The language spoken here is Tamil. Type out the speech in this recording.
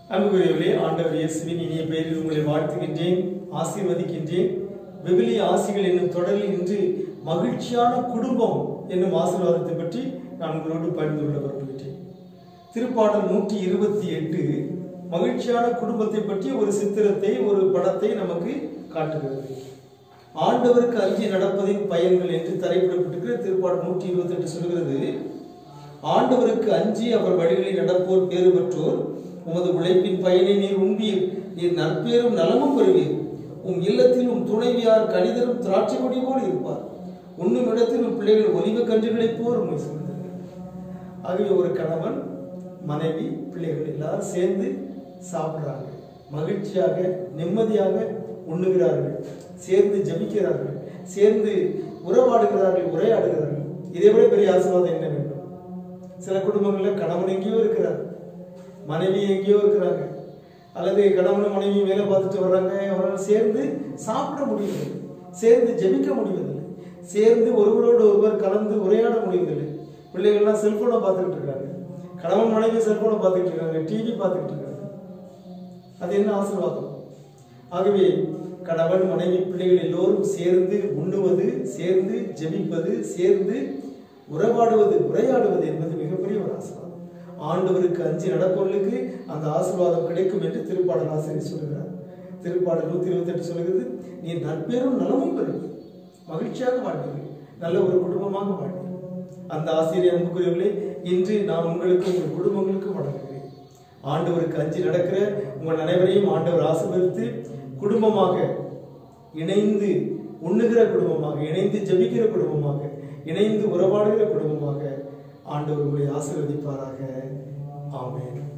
அன்புக்குரியவர்களே ஆண்டவர் இயேசுவின் இனிய பெயரில் உங்களை வாழ்த்துகின்றேன் ஆசீர்வதிக்கின்றேன் விவிலிய ஆசிகள் என்னும் தொடரில் இன்று மகிழ்ச்சியான குடும்பம் என்னும் ஆசீர்வாதத்தை பற்றி நான் உங்களோடு பகிர்ந்து கொள்ள விரும்புகின்றேன் திருப்பாடல் நூற்றி இருபத்தி எட்டு மகிழ்ச்சியான குடும்பத்தை பற்றி ஒரு சித்திரத்தை ஒரு படத்தை நமக்கு காட்டுகிறது ஆண்டவருக்கு அஞ்சி நடப்பதின் பயன்கள் என்று தலைப்பிடப்பட்டிருக்கிற திருப்பாடல் நூற்றி இருபத்தி எட்டு சொல்கிறது ஆண்டவருக்கு அஞ்சி அவர் வழிகளில் நடப்போர் பேறு பெற்றோர் உமது உழைப்பின் பயனை நீர் உண்பீர் நீர் நற்பேரும் நலமும் பெறுவீர் உம் இல்லத்தில் உம் துணைவியார் கணிதரும் திராட்சை கொடி போல் இருப்பார் உண்ணும் இடத்தில் உம் பிள்ளைகள் ஒலிவ கன்றுகளைப் போர் உண்மை சுமந்தது ஆகவே ஒரு கணவன் மனைவி பிள்ளைகள் எல்லாரும் சேர்ந்து சாப்பிடுறாங்க மகிழ்ச்சியாக நிம்மதியாக உண்ணுகிறார்கள் சேர்ந்து ஜபிக்கிறார்கள் சேர்ந்து உறவாடுகிறார்கள் உரையாடுகிறார்கள் இதை விட பெரிய ஆசீர்வாதம் என்ன வேண்டும் சில குடும்பங்களில் கணவன் எங்கேயோ இருக்கிறார் மனைவி எங்கேயோ இருக்கிறாங்க அல்லது கணவனும் மனைவி வேலை பார்த்துட்டு வர்றாங்க அவர்கள் சேர்ந்து சாப்பிட முடியவில்லை சேர்ந்து ஜெபிக்க முடிவதில்லை சேர்ந்து ஒருவரோடு ஒருவர் கலந்து உரையாட முடிவதில்லை பிள்ளைகள்லாம் செல்போனை பார்த்துக்கிட்டு இருக்காங்க கணவன் மனைவி செல்போனை பார்த்துக்கிட்டு இருக்காங்க டிவி பார்த்துக்கிட்டு இருக்காங்க அது என்ன ஆசீர்வாதம் ஆகவே கணவன் மனைவி பிள்ளைகள் எல்லோரும் சேர்ந்து உண்ணுவது சேர்ந்து ஜெபிப்பது சேர்ந்து உறவாடுவது உரையாடுவது என்பது மிகப்பெரிய ஒரு ஆசீர்வாதம் ஆண்டவருக்கு அஞ்சு நடப்பவர்களுக்கு அந்த ஆசீர்வாதம் கிடைக்கும் என்று திருப்பாடல் ஆசிரியர் சொல்கிறார் திருப்பாடல் நூத்தி இருபத்தி எட்டு சொல்கிறது நீ நற்பேரும் நலமும் பெறுவீர் மகிழ்ச்சியாக வாழ்வீர்கள் நல்ல ஒரு குடும்பமாக வாழ்வீர்கள் அந்த ஆசிரியர் அன்புக்குரியவர்களே இன்று நான் உங்களுக்கு உங்கள் குடும்பங்களுக்கு வழங்குகிறேன் ஆண்டவருக்கு அஞ்சு நடக்கிற உங்கள் அனைவரையும் ஆண்டவர் ஆசீர்வதித்து குடும்பமாக இணைந்து உண்ணுகிற குடும்பமாக இணைந்து ஜெபிக்கிற குடும்பமாக இணைந்து உறவாடுகிற குடும்பமாக ஆண்டவர் உங்களை ஆசீர்வதிப்பாராக ஆமென்